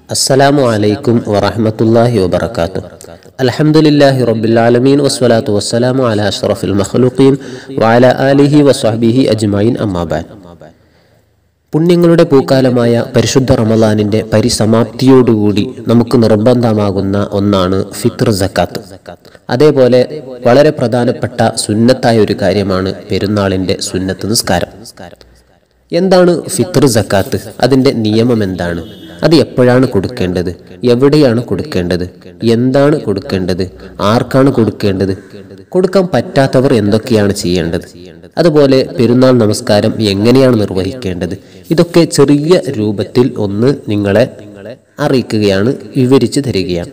അസ്സലാമു അലൈക്കും വറഹ്മത്തുള്ളാഹി വബറകാതുഹു അൽഹംദുലില്ലാഹി റബ്ബിൽ ആലമീൻ വസ്സലാത്തു വസ്സലാമു അലാ അഷ്റഫിൽ മഖ്ലൂഖീൻ വഅലാ ആലിഹി വസ്വഹ്ബിഹി അജ്മഈൻ അമ്മാ ബഅദ് പുണ്യങ്ങളുടെ പൂക്കാലമായ പരിശുദ്ധ റമദാനിന്റെ പരിസമാപ്തിയോടുകൂടി നമുക്ക് നിർബന്ധമാകുന്ന ഒന്നാണ് ഫിത്ർ സക്കാത്ത് അതേപോലെ വളരെ പ്രധാനപ്പെട്ട സുന്നത്തായ ഒരു കാര്യമാണ് പെരുന്നാളിന്റെ സുന്നത്ത് നിസ്കാരം എന്താണ് ഫിത്ർ സക്കാത്ത് അതിന്റെ നിയമം എന്താണ് അത് എപ്പോഴാണ് കൊടുക്കേണ്ടത് എവിടെയാണ് കൊടുക്കേണ്ടത് എന്താണ് കൊടുക്കേണ്ടത് ആർക്കാണ് കൊടുക്കേണ്ടത് കൊടുക്കാൻ പറ്റാത്തവർ എന്തൊക്കെയാണ് ചെയ്യേണ്ടത് അതുപോലെ പെരുന്നാൾ നമസ്കാരം എങ്ങനെയാണ് നിർവഹിക്കേണ്ടത് ഇതൊക്കെ ചെറിയ രൂപത്തിൽ ഒന്ന് നിങ്ങളെ അറിയിക്കുകയാണ് വിവരിച്ചു തരികയാണ്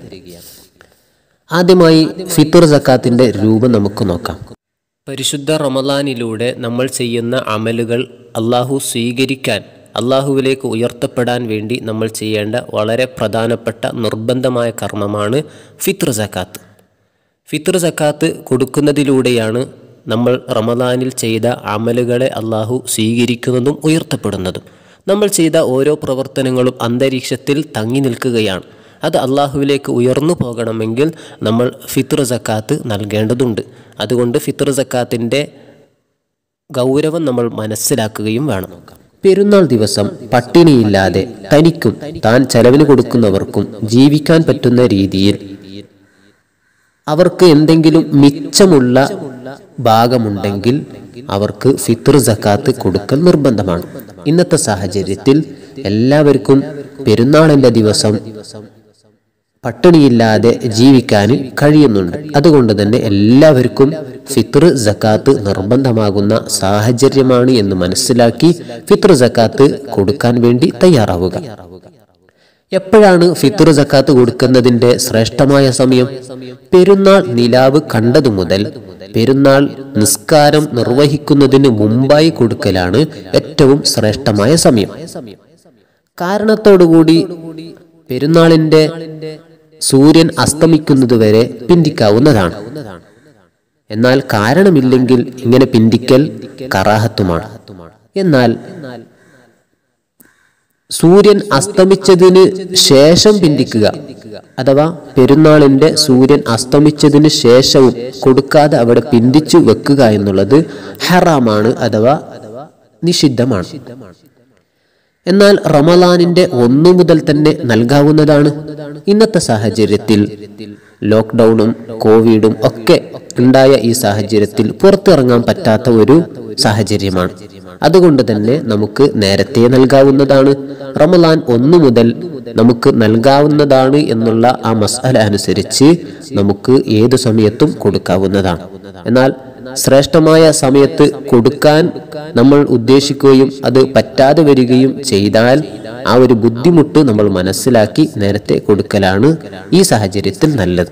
ആദ്യമായി ഫിത്തുർ സക്കാത്തിന്റെ രൂപം നമുക്ക് നോക്കാം പരിശുദ്ധ റമദാനിലൂടെ നമ്മൾ ചെയ്യുന്ന അമലുകൾ അള്ളാഹു സ്വീകരിക്കാൻ അള്ളാഹുവിലേക്ക് ഉയർത്തപ്പെടാൻ വേണ്ടി നമ്മൾ ചെയ്യേണ്ട വളരെ പ്രധാനപ്പെട്ട നിർബന്ധമായ കർമ്മമാണ് ഫിത്ർ സക്കാത്ത് ഫിത്ർ സക്കാത്ത് കൊടുക്കുന്നതിലൂടെയാണ് നമ്മൾ റമദാനിൽ ചെയ്ത അമലുകളെ അള്ളാഹു സ്വീകരിക്കുന്നതും ഉയർത്തപ്പെടുന്നതും നമ്മൾ ചെയ്ത ഓരോ പ്രവർത്തനങ്ങളും അന്തരീക്ഷത്തിൽ തങ്ങി നിൽക്കുകയാണ് അത് അള്ളാഹുവിലേക്ക് ഉയർന്നു പോകണമെങ്കിൽ നമ്മൾ ഫിത്ർ സക്കാത്ത് നൽകേണ്ടതുണ്ട് അതുകൊണ്ട് ഫിത്ർ സക്കാത്തിൻ്റെ ഗൗരവം നമ്മൾ മനസ്സിലാക്കുകയും വേണം പെരുന്നാൾ ദിവസം പട്ടിണിയില്ലാതെ തനിക്കും താൻ ചെലവിന് കൊടുക്കുന്നവർക്കും ജീവിക്കാൻ പറ്റുന്ന രീതിയിൽ അവർക്ക് എന്തെങ്കിലും മിച്ചമുള്ള ഭാഗമുണ്ടെങ്കിൽ അവർക്ക് ഫിത്ർ സക്കാത്ത് കൊടുക്കൽ നിർബന്ധമാണ് ഇന്നത്തെ സാഹചര്യത്തിൽ എല്ലാവർക്കും പെരുന്നാളിന്റെ ദിവസം പട്ടിണിയില്ലാതെ ജീവിക്കാൻ കഴിയുന്നുണ്ട് അതുകൊണ്ട് തന്നെ എല്ലാവർക്കും ഫിത്ർ സക്കാത്ത് നിർബന്ധമാകുന്ന സാഹചര്യമാണ് എന്ന് മനസ്സിലാക്കി ഫിത്ർ സക്കാത്ത് കൊടുക്കാൻ വേണ്ടി തയ്യാറാവുക എപ്പോഴാണ് ഫിത്ർ സക്കാത്ത് കൊടുക്കുന്നതിന്റെ ശ്രേഷ്ഠമായ സമയം പെരുന്നാൾ നിലാവ് കണ്ടതു മുതൽ പെരുന്നാൾ നിസ്കാരം നിർവഹിക്കുന്നതിന് മുമ്പായി കൊടുക്കലാണ് ഏറ്റവും ശ്രേഷ്ഠമായ സമയം കാരണത്തോടുകൂടി പെരുന്നാളിന്റെ സൂര്യൻ അസ്തമിക്കുന്നതുവരെ പിന്തിക്കാവുന്നതാണ് എന്നാൽ കാരണമില്ലെങ്കിൽ ഇങ്ങനെ പിന്തിക്കൽ കറാഹത്തുമാണ് എന്നാൽ സൂര്യൻ അസ്തമിച്ചതിന് ശേഷം പിന്തിക്കുക അഥവാ പെരുന്നാളിന്റെ സൂര്യൻ അസ്തമിച്ചതിന് ശേഷവും കൊടുക്കാതെ അവിടെ പിന്തിച്ചു വെക്കുക എന്നുള്ളത് ഹറാമാണ് അഥവാ നിഷിദ്ധമാണ് എന്നാൽ റമലാനിന്റെ ഒന്നു മുതൽ തന്നെ നൽകാവുന്നതാണ് ഇന്നത്തെ സാഹചര്യത്തിൽ ലോക്ക്ഡൌണും കോവിഡും ഒക്കെ ഉണ്ടായ ഈ സാഹചര്യത്തിൽ പുറത്തിറങ്ങാൻ പറ്റാത്ത ഒരു സാഹചര്യമാണ് അതുകൊണ്ട് തന്നെ നമുക്ക് നേരത്തെ നൽകാവുന്നതാണ് റമലാൻ ഒന്നു മുതൽ നമുക്ക് നൽകാവുന്നതാണ് എന്നുള്ള ആ മസാല അനുസരിച്ച് നമുക്ക് ഏതു സമയത്തും കൊടുക്കാവുന്നതാണ് എന്നാൽ ശ്രേഷ്ഠമായ സമയത്ത് കൊടുക്കാൻ നമ്മൾ ഉദ്ദേശിക്കുകയും അത് പറ്റാതെ വരികയും ചെയ്താൽ ആ ഒരു ബുദ്ധിമുട്ട് നമ്മൾ മനസ്സിലാക്കി നേരത്തെ കൊടുക്കലാണ് ഈ സാഹചര്യത്തിൽ നല്ലത്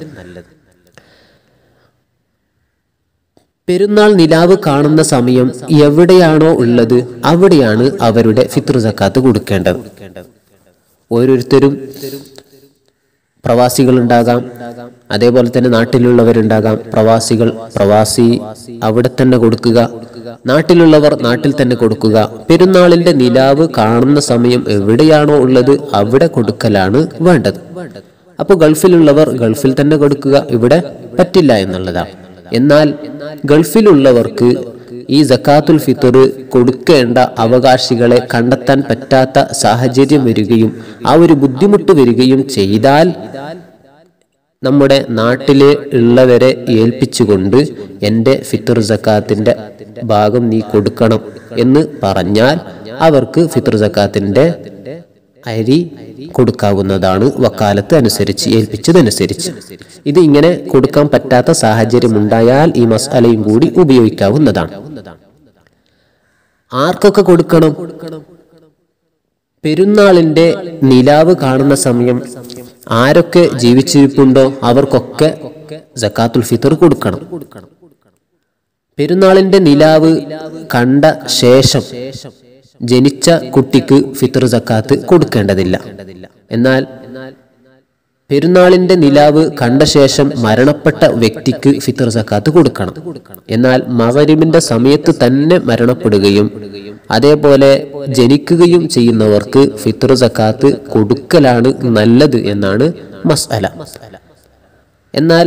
പെരുന്നാൾ നിലാവ് കാണുന്ന സമയം എവിടെയാണോ ഉള്ളത് അവിടെയാണ് അവരുടെ ഫിത്ർ സക്കാത്ത് കൊടുക്കേണ്ടത് ഓരോരുത്തരും പ്രവാസികൾ ഉണ്ടാകാം അതേപോലെ തന്നെ നാട്ടിലുള്ളവരുണ്ടാകാം പ്രവാസികൾ പ്രവാസി അവിടെ തന്നെ കൊടുക്കുക നാട്ടിലുള്ളവർ നാട്ടിൽ തന്നെ കൊടുക്കുക പെരുന്നാളിന്റെ നിലാവ് കാണുന്ന സമയം എവിടെയാണോ ഉള്ളത് അവിടെ കൊടുക്കലാണ് വേണ്ടത് അപ്പോൾ ഗൾഫിലുള്ളവർ ഗൾഫിൽ തന്നെ കൊടുക്കുക ഇവിടെ പറ്റില്ല എന്നുള്ളതാണ് എന്നാൽ ഗൾഫിലുള്ളവർക്ക് ഈ ജക്കാത്തുൽ ഫിത്തർ കൊടുക്കേണ്ട അവകാശികളെ കണ്ടെത്താൻ പറ്റാത്ത സാഹചര്യം വരികയും ആ ഒരു ബുദ്ധിമുട്ട് വരികയും ചെയ്താൽ നമ്മുടെ നാട്ടിലെ ഉള്ളവരെ ഏൽപ്പിച്ചുകൊണ്ട് എൻ്റെ ഫിത്തർ ജക്കാത്തിന്റെ ഭാഗം നീ കൊടുക്കണം എന്ന് പറഞ്ഞാൽ അവർക്ക് ഫിത്തർ ജക്കാത്തിന്റെ അരി കൊടുക്കാവുന്നതാണ് വക്കാലത്ത് അനുസരിച്ച് ഏൽപ്പിച്ചതനുസരിച്ച് ഇത് ഇങ്ങനെ കൊടുക്കാൻ പറ്റാത്ത സാഹചര്യം ഉണ്ടായാൽ ഈ മസാലയും കൂടി ഉപയോഗിക്കാവുന്നതാണ് ആർക്കൊക്കെ കൊടുക്കണം പെരുന്നാളിന്റെ നിലാവ് കാണുന്ന സമയം ആരൊക്കെ ജീവിച്ചിരിപ്പുണ്ടോ അവർക്കൊക്കെ ജക്കാത്തുൽ ഫിത്തർ കൊടുക്കണം പെരുന്നാളിന്റെ നിലാവ് കണ്ട ശേഷം ജനിച്ച കുട്ടിക്ക് ഫിത്തർ സക്കാത്ത് കൊടുക്കേണ്ടതില്ല എന്നാൽ പെരുന്നാളിന്റെ നിലാവ് കണ്ട ശേഷം മരണപ്പെട്ട വ്യക്തിക്ക് ഫിത്തർ സക്കാത്ത് കൊടുക്കണം എന്നാൽ മകരിമിന്റെ സമയത്ത് തന്നെ മരണപ്പെടുകയും അതേപോലെ ജനിക്കുകയും ചെയ്യുന്നവർക്ക് ഫിത്ർ സക്കാത്ത് കൊടുക്കലാണ് നല്ലത് എന്നാണ് മസ്അല എന്നാൽ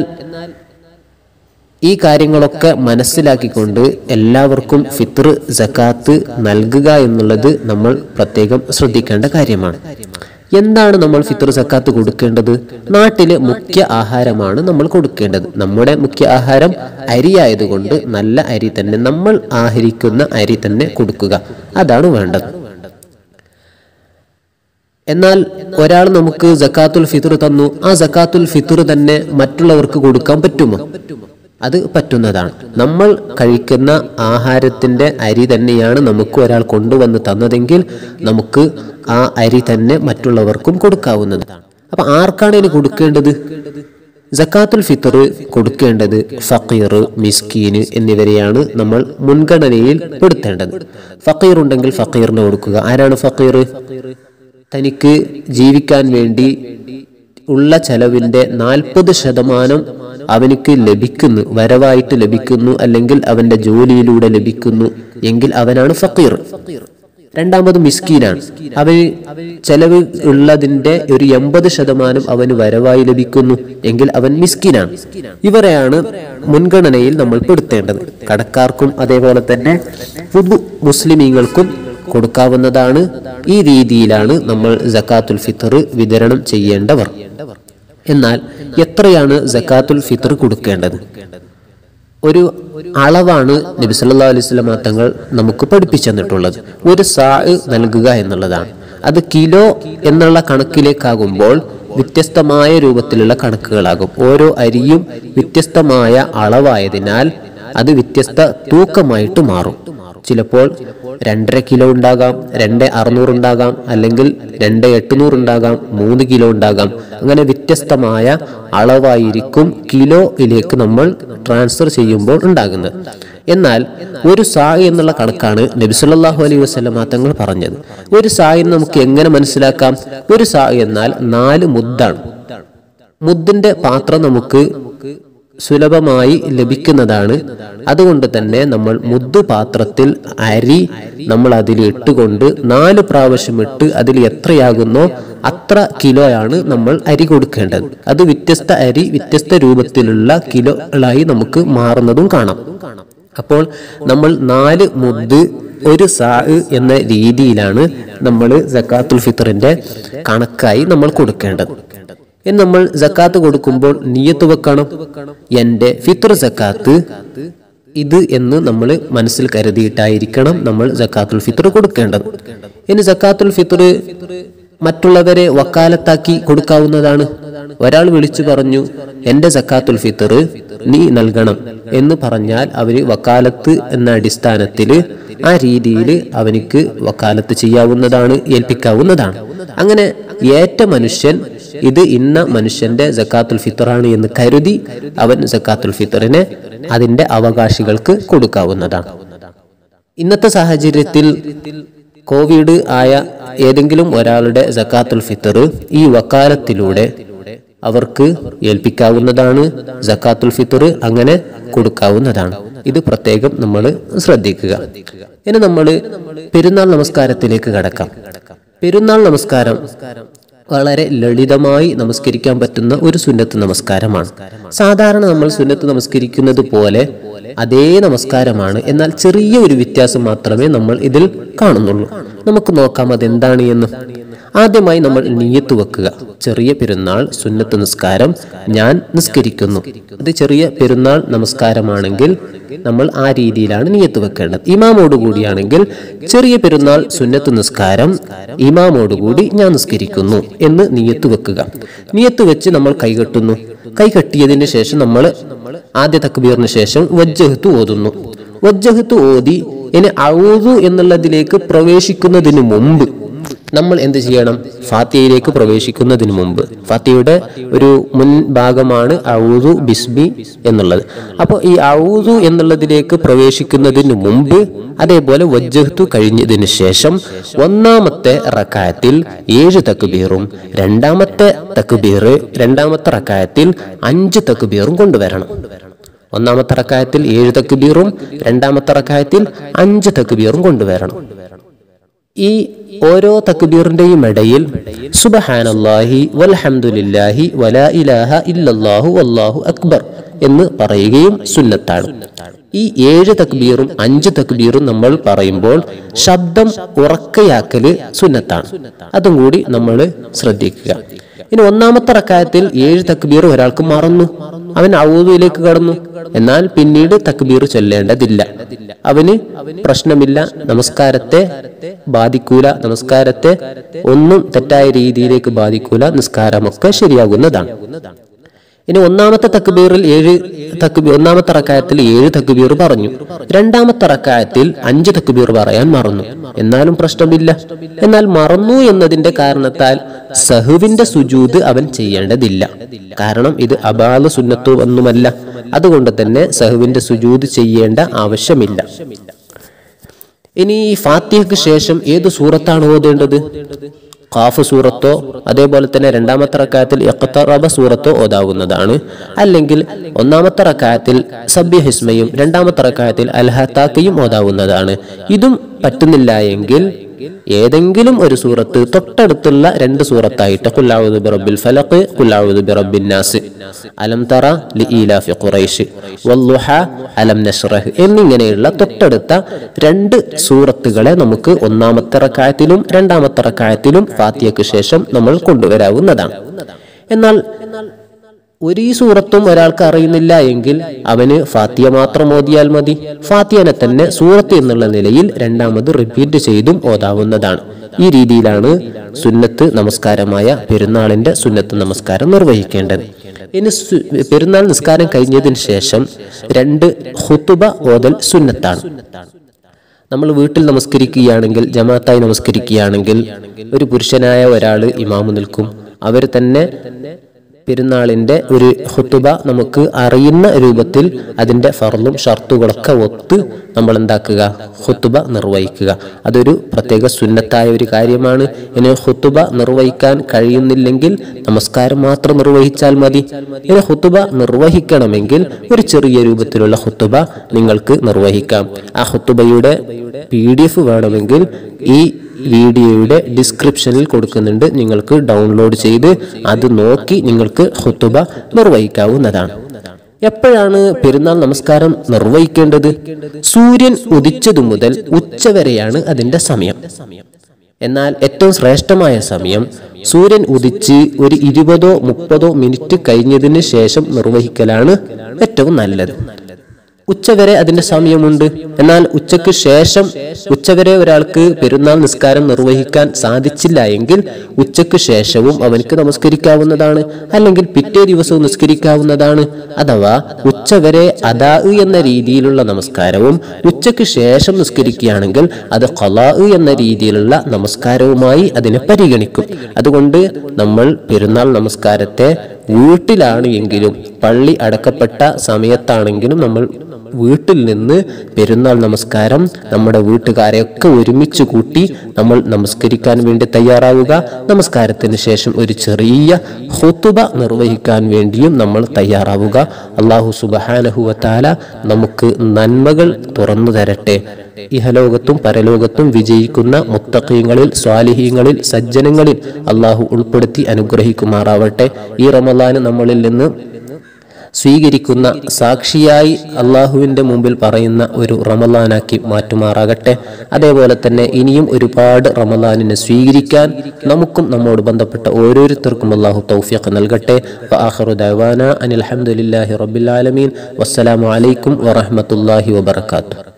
ഈ കാര്യങ്ങളൊക്കെ മനസ്സിലാക്കിക്കൊണ്ട് എല്ലാവർക്കും ഫിത്ർ സക്കാത്ത് നൽകുക എന്നുള്ളത് നമ്മൾ പ്രത്യേകം ശ്രദ്ധിക്കേണ്ട കാര്യമാണ് എന്താണ് നമ്മൾ ഫിത്ർ സക്കാത്ത് കൊടുക്കേണ്ടത് നാട്ടിലെ മുഖ്യ ആഹാരമാണ് നമ്മൾ കൊടുക്കേണ്ടത് നമ്മുടെ മുഖ്യ ആഹാരം അരിയായതുകൊണ്ട് നല്ല അരി തന്നെ നമ്മൾ ആഹരിക്കുന്ന അരി തന്നെ കൊടുക്കുക അതാണ് വേണ്ടത് എന്നാൽ ഒരാൾ നമുക്ക് ജക്കാത്തുൽ ഫിത്ർ തന്നു ആ ജക്കാത്തുൽ ഫിത്ർ തന്നെ മറ്റുള്ളവർക്ക് കൊടുക്കാൻ പറ്റുമോ അത് പറ്റുന്നതാണ് നമ്മൾ കഴിക്കുന്ന ആഹാരത്തിന്റെ അരി തന്നെയാണ് നമുക്ക് ഒരാൾ കൊണ്ടുവന്ന് തന്നതെങ്കിൽ നമുക്ക് ആ അരി തന്നെ മറ്റുള്ളവർക്കും കൊടുക്കാവുന്നതാണ് അപ്പൊ ആർക്കാണ് ഇനി കൊടുക്കേണ്ടത് ജക്കാത്തുൽ ഫിത്തർ കൊടുക്കേണ്ടത് ഫക്കീർ മിസ്കീന് എന്നിവരെയാണ് നമ്മൾ മുൻഗണനയിൽ പെടുത്തേണ്ടത് ഫക്കീർ ഉണ്ടെങ്കിൽ ഫക്കീറിന് കൊടുക്കുക ആരാണ് ഫക്കീർ തനിക്ക് ജീവിക്കാൻ വേണ്ടി ഉള്ള ചെലവിന്റെ നാൽപ്പത് ശതമാനം അവനിക്ക് ലഭിക്കുന്നു വരവായിട്ട് ലഭിക്കുന്നു അല്ലെങ്കിൽ അവന്റെ ജോലിയിലൂടെ ലഭിക്കുന്നു എങ്കിൽ അവനാണ് ഫക്കീർ രണ്ടാമത് മിസ്കീനാണ് അവന് ചെലവ് ഉള്ളതിന്റെ ഒരു എൺപത് ശതമാനം അവന് വരവായി ലഭിക്കുന്നു എങ്കിൽ അവൻ മിസ്കീനാണ് ഇവരെയാണ് മുൻഗണനയിൽ നമ്മൾ പെടുത്തേണ്ടത് കടക്കാർക്കും അതേപോലെ തന്നെ പുതു മുസ്ലിമീങ്ങൾക്കും കൊടുക്കാവുന്നതാണ് ഈ രീതിയിലാണ് നമ്മൾ ജക്കാത്തുൽ ഫിത്തർ വിതരണം ചെയ്യേണ്ടവർ എന്നാൽ എത്രയാണ് ജക്കാത്തുൽ ഫിത്തർ കൊടുക്കേണ്ടത് ഒരു അളവാണ് നബി സല്ലല്ലാഹു അലൈഹി വസല്ലം തങ്ങൾ നമുക്ക് പഠിപ്പിച്ചു തന്നിട്ടുള്ളത് ഒരു സാ നൽകുക എന്നുള്ളതാണ് അത് കിലോ എന്നുള്ള കണക്കിലേക്കാകുമ്പോൾ വ്യത്യസ്തമായ രൂപത്തിലുള്ള കണക്കുകളാകും ഓരോ അരിയും വ്യത്യസ്തമായ അളവായതിനാൽ അത് വ്യത്യസ്ത തൂക്കമായിട്ട് മാറും ചിലപ്പോൾ രണ്ടര കിലോ ഉണ്ടാകാം രണ്ട് അറുന്നൂറ് ഉണ്ടാകാം അല്ലെങ്കിൽ രണ്ട് എട്ടുനൂറ് ഉണ്ടാകാം മൂന്ന് കിലോ ഉണ്ടാകാം അങ്ങനെ വ്യത്യസ്തമായ അളവായിരിക്കും കിലോയിലേക്ക് നമ്മൾ ട്രാൻസ്ഫർ ചെയ്യുമ്പോൾ ഉണ്ടാകുന്നത് എന്നാൽ ഒരു സാ എന്നുള്ള കണക്കാണ് നബിസുല്ലാഹു അലൈഹി വസ്ലമ തങ്ങൾ പറഞ്ഞത് ഒരു സാ എന്ന് നമുക്ക് എങ്ങനെ മനസ്സിലാക്കാം ഒരു സാ എന്നാൽ നാല് മുദ്ദാണ് മുദ്ദിന്റെ പാത്രം നമുക്ക് സുലഭമായി ലഭിക്കുന്നതാണ് അതുകൊണ്ട് തന്നെ നമ്മൾ മുദ്ദു പാത്രത്തിൽ അരി നമ്മൾ അതിൽ ഇട്ടുകൊണ്ട് നാല് പ്രാവശ്യം ഇട്ട് അതിൽ എത്രയാകുന്നോ അത്ര കിലോയാണ് നമ്മൾ അരി കൊടുക്കേണ്ടത് അത് വ്യത്യസ്ത അരി വ്യത്യസ്ത രൂപത്തിലുള്ള കിലോകളായി നമുക്ക് മാറുന്നതും കാണാം അപ്പോൾ നമ്മൾ നാല് മുദ്ദ് ഒരു സാ എന്ന രീതിയിലാണ് നമ്മൾ സക്കാത്തുൽ ഫിത്തറിന്റെ കണക്കായി നമ്മൾ കൊടുക്കേണ്ടത് എന്ന് നമ്മൾ ജക്കാത്ത് കൊടുക്കുമ്പോൾ നീയത്ത് വെക്കണം എന്റെ ഫിത്ർ ജക്കാത്ത് ഇത് എന്ന് നമ്മൾ മനസ്സിൽ കരുതിയിട്ടായിരിക്കണം നമ്മൾ ജക്കാത്തുൽ ഫിത്ർ കൊടുക്കേണ്ടത് ഇനി ജക്കാത്തുൽ ഫിത്ർ മറ്റുള്ളവരെ വക്കാലത്താക്കി കൊടുക്കാവുന്നതാണ് ഒരാൾ വിളിച്ചു പറഞ്ഞു എന്റെ ജക്കാത്തുൽ ഫിത്ർ നീ നൽകണം എന്ന് പറഞ്ഞാൽ അവര് വക്കാലത്ത് എന്ന അടിസ്ഥാനത്തിൽ ആ രീതിയിൽ അവനിക്ക് വക്കാലത്ത് ചെയ്യാവുന്നതാണ് ഏൽപ്പിക്കാവുന്നതാണ് അങ്ങനെ ഏറ്റ മനുഷ്യൻ ഇത് ഇന്ന മനുഷ്യന്റെ ജക്കാത്തുൽ ഫിത്തറാണ് എന്ന് കരുതി അവൻ ജക്കാത്തുൽ ഫിത്തറിനെ അതിന്റെ അവകാശികൾക്ക് കൊടുക്കാവുന്നതാണ് ഇന്നത്തെ സാഹചര്യത്തിൽ കോവിഡ് ആയ ഏതെങ്കിലും ഒരാളുടെ ജക്കാത്തുൽ ഫിത്തർ ഈ വക്കാലത്തിലൂടെ അവർക്ക് ഏൽപ്പിക്കാവുന്നതാണ് ജക്കാത്തുൽ ഫിത്തർ അങ്ങനെ കൊടുക്കാവുന്നതാണ് ഇത് പ്രത്യേകം നമ്മൾ ശ്രദ്ധിക്കുക ഇനി നമ്മൾ പെരുന്നാൾ നമസ്കാരത്തിലേക്ക് കടക്കാം പെരുന്നാൾ നമസ്കാരം വളരെ ലളിതമായി നമസ്കരിക്കാൻ പറ്റുന്ന ഒരു സുന്നത്ത് നമസ്കാരമാണ് സാധാരണ നമ്മൾ സുന്നത്ത് നമസ്കരിക്കുന്നത് പോലെ അതേ നമസ്കാരമാണ് എന്നാൽ ചെറിയ ഒരു വ്യത്യാസം മാത്രമേ നമ്മൾ ഇതിൽ കാണുന്നുള്ളൂ നമുക്ക് നോക്കാം അതെന്താണ് എന്ന് ആദ്യമായി നമ്മൾ നീയത്ത് വെക്കുക ചെറിയ പെരുന്നാൾ സുന്നത്ത് നിസ്കാരം ഞാൻ നിസ്കരിക്കുന്നു അത് ചെറിയ പെരുന്നാൾ നമസ്കാരമാണെങ്കിൽ നമ്മൾ ആ രീതിയിലാണ് നീയത്ത് വെക്കേണ്ടത് ഇമാമോടുകൂടിയാണെങ്കിൽ ചെറിയ പെരുന്നാൾ സുന്നത്ത് നിസ്കാരം ഇമാമോടുകൂടി ഞാൻ നിസ്കരിക്കുന്നു എന്ന് നീയത്ത് വെക്കുക നീയത്ത് വെച്ച് നമ്മൾ കൈകെട്ടുന്നു കൈ കെട്ടിയതിന് ശേഷം നമ്മൾ ആദ്യ തക്ബീറിന് ശേഷം വജ്ജഹത്ത് ഓതുന്നു വജ്ജഹത്ത് ഓതി ഇനി ഔദു എന്നുള്ളതിലേക്ക് പ്രവേശിക്കുന്നതിന് മുമ്പ് നമ്മൾ എന്ത് ചെയ്യണം ഫാത്തിയയിലേക്ക് പ്രവേശിക്കുന്നതിന് മുമ്പ് ഫാത്തിയുടെ ഒരു മുൻ ഭാഗമാണ് ഔദു ബിസ്ബി എന്നുള്ളത് അപ്പോൾ ഈ ഔദു എന്നുള്ളതിലേക്ക് പ്രവേശിക്കുന്നതിന് മുമ്പ് അതേപോലെ വജ്ജഹത്തു കഴിഞ്ഞതിന് ശേഷം ഒന്നാമത്തെ റക്കായത്തിൽ ഏഴ് തക്ബീറും രണ്ടാമത്തെ തക്ബീർ രണ്ടാമത്തെ റക്കായത്തിൽ അഞ്ച് തക്ബീറും കൊണ്ടുവരണം ഒന്നാമത്തെ റക്കായത്തിൽ ഏഴ് തക്ബീറും രണ്ടാമത്തെ റക്കായത്തിൽ അഞ്ച് തക്ബീറും കൊണ്ടുവരണം ഈ ഓരോ തക്ബീറിന്റെയും ഇടയിൽ സുബഹാനല്ലാഹി വൽഹംദുലില്ലാഹി വലാ ഇലാഹ ഇല്ലല്ലാഹു വല്ലാഹു അക്ബർ എന്ന് പറയുകയും സുന്നത്താണ് ഈ ഏഴ് തക്ബീറും അഞ്ച് തക്ബീറും നമ്മൾ പറയുമ്പോൾ ശബ്ദം ഉറക്കയാക്കല് സുന്നത്താണ് അതും കൂടി നമ്മൾ ശ്രദ്ധിക്കുക ഇനി ഒന്നാമത്തെ റക്കായത്തിൽ ഏഴ് തക്ബീർ ഒരാൾക്ക് മറന്നു അവൻ ഔദുവിലേക്ക് കടന്നു എന്നാൽ പിന്നീട് തക്ബീർ ചൊല്ലേണ്ടതില്ല അവന് പ്രശ്നമില്ല നമസ്കാരത്തെ ബാധിക്കൂല നമസ്കാരത്തെ ഒന്നും തെറ്റായ രീതിയിലേക്ക് ബാധിക്കൂല നിസ്കാരമൊക്കെ ശരിയാകുന്നതാണ് ഇനി ഒന്നാമത്തെ തക്ബീറിൽ ഏഴ് തക്ബീർ ഒന്നാമത്തെ റക്കായത്തിൽ ഏഴ് തക്ബീർ പറഞ്ഞു രണ്ടാമത്തെ റക്കായത്തിൽ അഞ്ച് തക്ബീർ പറയാൻ മറന്നു എന്നാലും പ്രശ്നമില്ല എന്നാൽ മറന്നു എന്നതിന്റെ കാരണത്താൽ സഹുവിന്റെ സുജൂദ് അവൻ ചെയ്യേണ്ടതില്ല കാരണം ഇത് അബാല സുന്നത്തു ഒന്നുമല്ല അതുകൊണ്ട് തന്നെ സഹുവിന്റെ സുജൂദ് ചെയ്യേണ്ട ആവശ്യമില്ല ഇനി ഈ ഫാത്തിഹയ്ക്ക് ശേഷം ഏത് സൂറത്താണ് ഓതേണ്ടത് ഖാഫ് സൂറത്തോ അതേപോലെ തന്നെ രണ്ടാമത്തെ റക്കായത്തിൽ ഇഖ്തറബ സൂറത്തോ ഓതാവുന്നതാണ് അല്ലെങ്കിൽ ഒന്നാമത്തെ റക്കായത്തിൽ സബ്യ ഹിസ്മയും രണ്ടാമത്തെ റക്കായത്തിൽ അൽഹത്താക്കയും ഓതാവുന്നതാണ് ഇതും പറ്റുന്നില്ല എങ്കിൽ ഏതെങ്കിലും ഒരു സൂറത്ത് തൊട്ടടുത്തുള്ള രണ്ട് സൂറത്തായിട്ട് ഖുല്ലാവുദു ബിറബ്ബിൽ ഫലഖ് ഖുല്ലാവുദു ബിറബ്ബിൻ നാസ് അലം തറ ലിഈലാഫി ഖുറൈശ് വല്ലുഹ അലം നശ്റഹ് എന്നിങ്ങനെയുള്ള തൊട്ടടുത്ത രണ്ട് സൂറത്തുകളെ നമുക്ക് ഒന്നാമത്തെ റക്കായത്തിലും രണ്ടാമത്തെ റക്കായത്തിലും ഫാത്തിയക്ക് ശേഷം നമ്മൾ കൊണ്ടുവരാവുന്നതാണ് എന്നാൽ ഒരു ഈ സൂറത്തും ഒരാൾക്ക് അറിയുന്നില്ല എങ്കിൽ അവന് ഫാത്തിയ മാത്രം ഓതിയാൽ മതി ഫാത്തിയനെ തന്നെ സൂറത്ത് എന്നുള്ള നിലയിൽ രണ്ടാമത് റിപ്പീറ്റ് ചെയ്തും ഓതാവുന്നതാണ് ഈ രീതിയിലാണ് സുന്നത്ത് നമസ്കാരമായ പെരുന്നാളിന്റെ സുന്നത്ത് നമസ്കാരം നിർവഹിക്കേണ്ടത് ഇനി സു- പെരുന്നാൾ നിസ്കാരം കഴിഞ്ഞതിന് ശേഷം രണ്ട് ഹുത്തുബ ഓതൽ സുന്നത്താണ് നമ്മൾ വീട്ടിൽ നമസ്കരിക്കുകയാണെങ്കിൽ ജമാഅത്തായി നമസ്കരിക്കുകയാണെങ്കിൽ ഒരു പുരുഷനായ ഒരാൾ ഇമാമു നിൽക്കും അവർ തന്നെ പെരുന്നാളിന്റെ ഒരു ഹുത്തുബ നമുക്ക് അറിയുന്ന രൂപത്തിൽ അതിന്റെ ഫർളും ഷർത്തുകളൊക്കെ ഒത്ത് നമ്മൾ എന്താക്കുക ഹുത്തുബ നിർവഹിക്കുക അതൊരു പ്രത്യേക സുന്നത്തായ ഒരു കാര്യമാണ് ഇനി ഹുത്തുബ നിർവഹിക്കാൻ കഴിയുന്നില്ലെങ്കിൽ നമസ്കാരം മാത്രം നിർവഹിച്ചാൽ മതി ഇനി ഹുത്തുബ നിർവഹിക്കണമെങ്കിൽ ഒരു ചെറിയ രൂപത്തിലുള്ള ഹുത്തുബ നിങ്ങൾക്ക് നിർവഹിക്കാം ആ ഹുത്തുബയുടെ പി ഡി എഫ് വേണമെങ്കിൽ ഈ വീഡിയോയുടെ ഡിസ്ക്രിപ്ഷനിൽ കൊടുക്കുന്നുണ്ട് നിങ്ങൾക്ക് ഡൗൺലോഡ് ചെയ്ത് അത് നോക്കി നിങ്ങൾക്ക് ഹുത്തുബ നിർവഹിക്കാവുന്നതാണ് എപ്പോഴാണ് പെരുന്നാൾ നമസ്കാരം നിർവഹിക്കേണ്ടത് സൂര്യൻ ഉദിച്ചതു മുതൽ ഉച്ചവരെയാണ് അതിന്റെ സമയം എന്നാൽ ഏറ്റവും ശ്രേഷ്ഠമായ സമയം സൂര്യൻ ഉദിച്ച് ഒരു ഇരുപതോ മുപ്പതോ മിനിറ്റ് കഴിഞ്ഞതിന് ശേഷം നിർവഹിക്കലാണ് ഏറ്റവും നല്ലത് ഉച്ചവരെ അതിന്റെ സമയമുണ്ട് എന്നാൽ ഉച്ചയ്ക്ക് ശേഷം ഉച്ചവരെ ഒരാൾക്ക് പെരുന്നാൾ നിസ്കാരം നിർവഹിക്കാൻ സാധിച്ചില്ല എങ്കിൽ ഉച്ചയ്ക്ക് ശേഷവും അവനക്ക് നമസ്കരിക്കാവുന്നതാണ് അല്ലെങ്കിൽ പിറ്റേ ദിവസവും നിസ്കരിക്കാവുന്നതാണ് അഥവാ ഉച്ചവരെ അദാ എന്ന രീതിയിലുള്ള നമസ്കാരവും ഉച്ചയ്ക്ക് ശേഷം നിസ്കരിക്കുകയാണെങ്കിൽ അത് ഖലാ എന്ന രീതിയിലുള്ള നമസ്കാരവുമായി അതിനെ പരിഗണിക്കും അതുകൊണ്ട് നമ്മൾ പെരുന്നാൾ നമസ്കാരത്തെ വീട്ടിലാണ് എങ്കിലും പള്ളി അടക്കപ്പെട്ട സമയത്താണെങ്കിലും നമ്മൾ വീട്ടിൽ നിന്ന് പെരുന്നാൾ നമസ്കാരം നമ്മുടെ വീട്ടുകാരെയൊക്കെ ഒരുമിച്ച് കൂട്ടി നമ്മൾ നമസ്കരിക്കാൻ വേണ്ടി തയ്യാറാവുക നമസ്കാരത്തിന് ശേഷം ഒരു ചെറിയ ഹുത്തുബ നിർവഹിക്കാൻ വേണ്ടിയും നമ്മൾ തയ്യാറാവുക അള്ളാഹു സുബഹാനഹുവത്താല നമുക്ക് നന്മകൾ തുറന്നു തരട്ടെ ഇഹലോകത്തും പരലോകത്തും വിജയിക്കുന്ന മുത്തഖീങ്ങളിൽ സ്വാലിഹീങ്ങളിൽ സജ്ജനങ്ങളിൽ അള്ളാഹു ഉൾപ്പെടുത്തി അനുഗ്രഹിക്കുമാറാവട്ടെ ഈ റമലാന് നമ്മളിൽ നിന്ന് സ്വീകരിക്കുന്ന സാക്ഷിയായി അള്ളാഹുവിന്റെ മുമ്പിൽ പറയുന്ന ഒരു റമലാനാക്കി മാറ്റുമാറാകട്ടെ അതേപോലെ തന്നെ ഇനിയും ഒരുപാട് റമലാനിനെ സ്വീകരിക്കാൻ നമുക്കും നമ്മോട് ബന്ധപ്പെട്ട ഓരോരുത്തർക്കും അള്ളാഹു തൗഫീഖ് നൽകട്ടെ വആഖിറു ദഅവാന അനിൽ ഹംദുലില്ലാഹി റബ്ബിൽ ആലമീൻ വസ്സലാമു അലൈക്കും വറഹ്മത്തുള്ളാഹി വബറകാതുഹു